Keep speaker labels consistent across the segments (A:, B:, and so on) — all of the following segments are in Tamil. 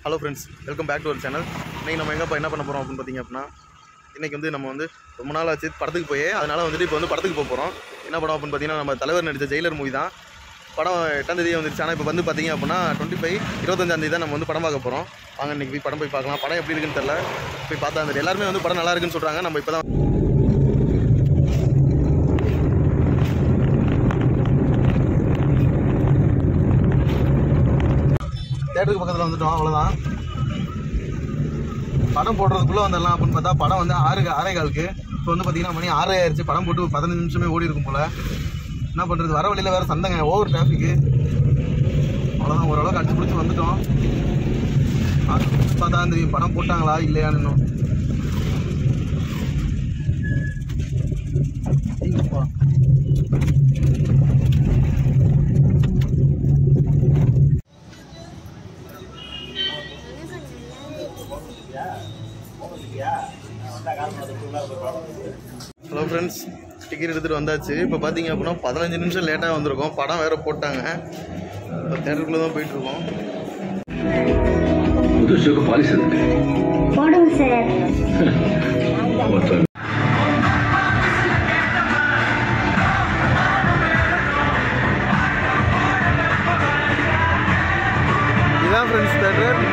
A: Hello friends welcome back to our channel இன்றைக்கி நம்ம எங்கப்பா என்ன பண்ண போகிறோம் அப்படின்னு பார்த்தீங்க அப்படின்னா இன்றைக்கி வந்து நம்ம வந்து ரொம்ப நாள் ஆச்சு படத்துக்கு போய் அதனால் வந்துட்டு இப்போ வந்து படத்துக்கு போக போகிறோம் என்ன படம் அப்படின்னு பார்த்தீங்கன்னா நம்ம தலைவர் நடித்த ஜெயிலர் மூவி தான் படம் எட்டாம் தேதியே வந்துருச்சு ஆனால் இப்போ வந்து பார்த்தீங்க அப்படின்னா டுவெண்ட்டி ஃபைவ் இருபத்தஞ்சாந்தேதி தான் நம்ம வந்து படம் பார்க்க போகிறோம் வாங்க இன்றைக்கி போய் படம் போய் பார்க்கலாம் படம் எப்படி இருக்குன்னு தெரில போய் பார்த்தா அந்த எல்லாருமே வந்து படம் நல்லா இருக்குன்னு சொல்கிறாங்க நம்ம இப்போ தான் தேட்டருக்கு பக்கத்தில் வந்துட்டோம் அவ்வளோதான் படம் போடுறதுக்குள்ளே வந்துடலாம் அப்படின்னு பார்த்தா படம் வந்து ஆறு ஆறே காலுக்கு இப்போ வந்து பார்த்தீங்கன்னா மணி ஆறே ஆயிடுச்சு படம் போட்டு ஒரு பதினஞ்சு நிமிஷமே ஓடி இருக்கும் போல் என்ன பண்ணுறது வர வழியில் வேறு சந்தைங்க ஓவர் டிராஃபிக்கு அவ்வளோதான் ஓரளவுக்கு அடிச்சு பிடிச்சி வந்துட்டோம் ஆ, பார்த்தா தெரியும் படம் போட்டாங்களா இல்லையான்னு இன்னும் ஐயப்பா. ஹலோ ஃப்ரெண்ட்ஸ் டிக்கெட் எடுத்துகிட்டு வந்தாச்சு இப்போ பார்த்தீங்க அப்படின்னா பதினஞ்சு நிமிஷம் லேட்டாக வந்திருக்கோம் படம் வேறு போட்டாங்க இப்போ தேட்டருக்குள்ளே தான் போயிட்டுருக்கோம்
B: புதுசுக்கு பாலிசி இருக்கு
C: போடுங்க சார்
B: ஒருத்தர்
A: இதான் ஃப்ரெண்ட்ஸ் தேட்டர்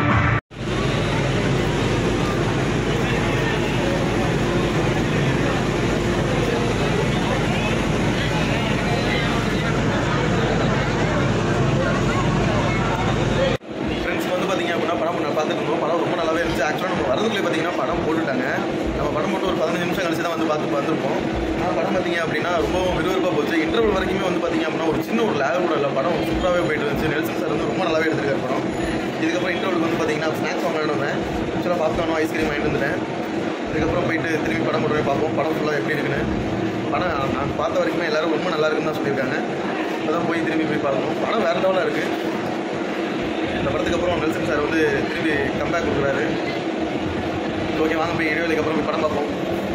A: ஃப்ரெண்ட்ஸ் வந்து பார்த்தீங்க அப்படின்னா படம் நான் பார்த்துட்டு இருந்தோம் படம் ரொம்ப நல்லாவே இருந்துச்சு ஆக்சுவலாக நம்ம வரதுக்குள்ளே பார்த்தீங்கன்னா படம் போட்டுட்டாங்க நம்ம படம் போட்டு ஒரு பதினஞ்சு நிமிஷம் கழிச்சு தான் வந்து பார்த்து வந்திருப்போம் ஆனால் படம் பார்த்தீங்க அப்படின்னா ரொம்ப விறுவிறுப்பாக போச்சு இன்டர்வல் வரைக்குமே வந்து பார்த்தீங்க அப்படின்னா ஒரு சின்ன ஒரு லேக் கூட இல்லை படம் சூப்பராகவே போயிட்டு இருந்துச்சு நெல்சன் சார் வந்து ரொம்ப நல்லாவே எடுத்திருக்காரு படம் இதுக்கப்புறம் இன்டர்வலுக்கு வந்து பார்த்தீங்கன்னா ஸ்நாக்ஸ் வாங்கணும்னு வந்தேன் ஆக்சுவலாக பாப்கார்னும் ஐஸ்கிரீம் வாங்கிட்டு வந்துட்டேன் அதுக்கப்புறம் போயிட்டு திரும்பி படம் போட்டு போய் பார்ப்போம் படம் ஃபுல்லாக எப்படி இருக்குன்னு படம் நான் பார்த்த வரைக்குமே எல்லாரும் ரொம்ப நல்லா இருக்குன்னு தான் சொல்லியிருக்காங்க அதான் போய் திரும்பி போய் பார்க்கணும் படம் வேறு லெவலாக இருக்குது இந்த படத்துக்கு அப்புறம் நெல்சன் சார் வந்து திரும்பி கம்பேக் கொடுக்குறாரு ஓகே வாங்க போய் இடைவெளிக்கு அப்புறம் போய் படம் பார்ப்போம்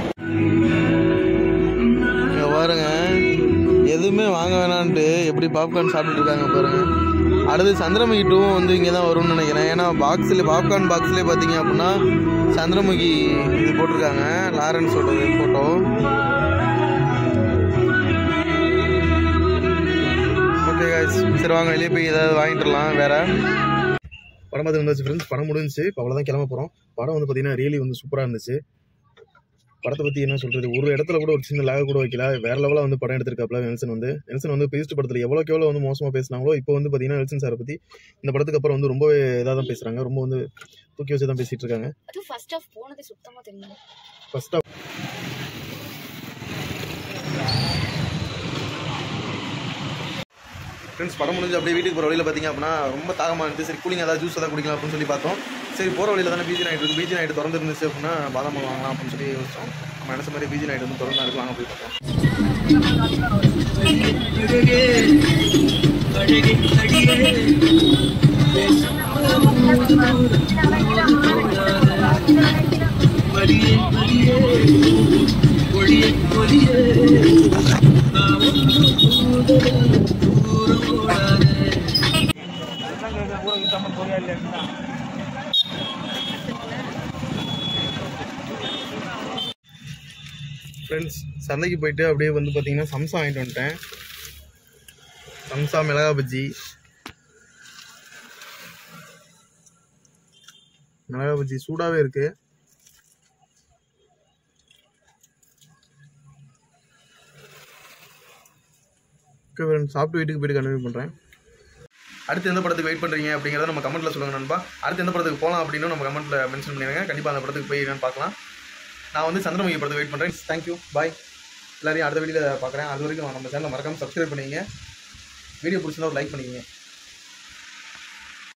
A: இங்கே பாருங்க எதுவுமே வாங்க வேணான்ட்டு எப்படி பாப்கார்ன் சாப்பிட்டுட்டு இருக்காங்க பாருங்க அடுத்து சந்திரமுகி டூவும் வந்து இங்கே தான் வரும்னு நினைக்கிறேன் ஏன்னா பாக்ஸில் பாப்கார்ன் பாக்ஸ்லேயே பார்த்தீங்க அப்படின்னா சந்திரமுகி இது போட்டிருக்காங்க லாரன்ஸோட ஃபோட்டோ ஓகே guys சரி வாங்க வெளியே போய் ஏதாவது வாங்கிட்டுலாம் வேற படம் பார்த்து வந்தாச்சு ஃப்ரெண்ட்ஸ் படம் முடிஞ்சுச்சு இப்போ அவ்வளோதான் கிளம்ப போகிறோம் படம் வந்து பார்த்தீங்கன்னா ரியலி வந்து சூப்பராக இருந்துச்சு படத்தை பற்றி என்ன சொல்கிறது ஒரு இடத்துல கூட ஒரு சின்ன லேக கூட வைக்கல வேற லெவலில் வந்து படம் எடுத்திருக்காப்ல நெல்சன் வந்து நெல்சன் வந்து பேஸ்ட் படத்தில் எவ்வளோக்கு எவ்வளோ வந்து மோசமாக பேசினாங்களோ இப்போ வந்து பார்த்தீங்கன்னா நெல்சன் சாரை பற்றி இந்த படத்துக்கு அப்புறம் வந்து ரொம்பவே இதாக தான் பேசுகிறாங்க ரொம்ப வந்து தூக்கி வச்சு தான் பேசிகிட்டு இருக்காங்க
D: அது ஃபர்ஸ்ட் ஆஃப் போனது சுத்தமா தெரியல
A: ஃபர்ஸ்ட் ஆஃப் ஃப்ரெண்ட்ஸ் படம் முடிஞ்சு அப்படியே வீட்டுக்கு போகிற வழியில் பார்த்தீங்க அப்படின்னா ரொம்ப தாகமாக இருந்துச்சு சரி கூலிங் ஏதாவது ஜூஸ் ஏதாவது குடிக்கலாம் அப்படின்னு சொல்லி பார்த்தோம் சரி போகிற வழியில் தானே பீஜி நைட் இருக்குது பீஜி நைட் திறந்து இருந்துச்சு அப்படின்னா பாதாம் பால் வாங்கலாம் அப்படின்னு சொல்லி யோசிச்சோம் நம்ம நினச்ச மாதிரி பீஜி நைட் வந்து திறந்து இருக்கு வாங்க போய் பார்த்தோம் ஃப்ரெண்ட்ஸ் சந்தைக்கு போயிட்டு அப்படியே வந்து பார்த்தீங்கன்னா சம்சா வாங்கிட்டு வந்துட்டேன் சம்சா மிளகா பஜ்ஜி மிளகா பஜ்ஜி சூடாகவே இருக்கு ஓகே ஃப்ரெண்ட்ஸ் சாப்பிட்டு வீட்டுக்கு போயிட்டு கண்டினியூ பண்ணுறேன் அடுத்து எந்த படத்துக்கு வெயிட் பண்ணுறீங்க அப்படிங்கிறத நம்ம கமெண்ட்டில் சொல்லுங்கள் நண்பா அடுத்து எந்த படத்துக்கு போகலாம் அப்படின்னு நம்ம கமெண்ட்டில் மென்ஷன் பண்ணிடுங்க கண்டிப்பாக அந்த படத்துக்கு போய் என்னன்னு பார்க்கலாம் நான் வந்து சந்திரமுகி படத்தை வெயிட் பண்ணுறேன் தேங்க்யூ பாய் எல்லாரையும் அடுத்த வீடியோவில் பார்க்குறேன் அது வரைக்கும் நம்ம சேனலை மறக்காமல் சப்ஸ்கிரைப் பண்ணிக்கங்க வீடியோ பிடிச்சிருந்தா ஒரு லைக் பண்ணிக்கங்க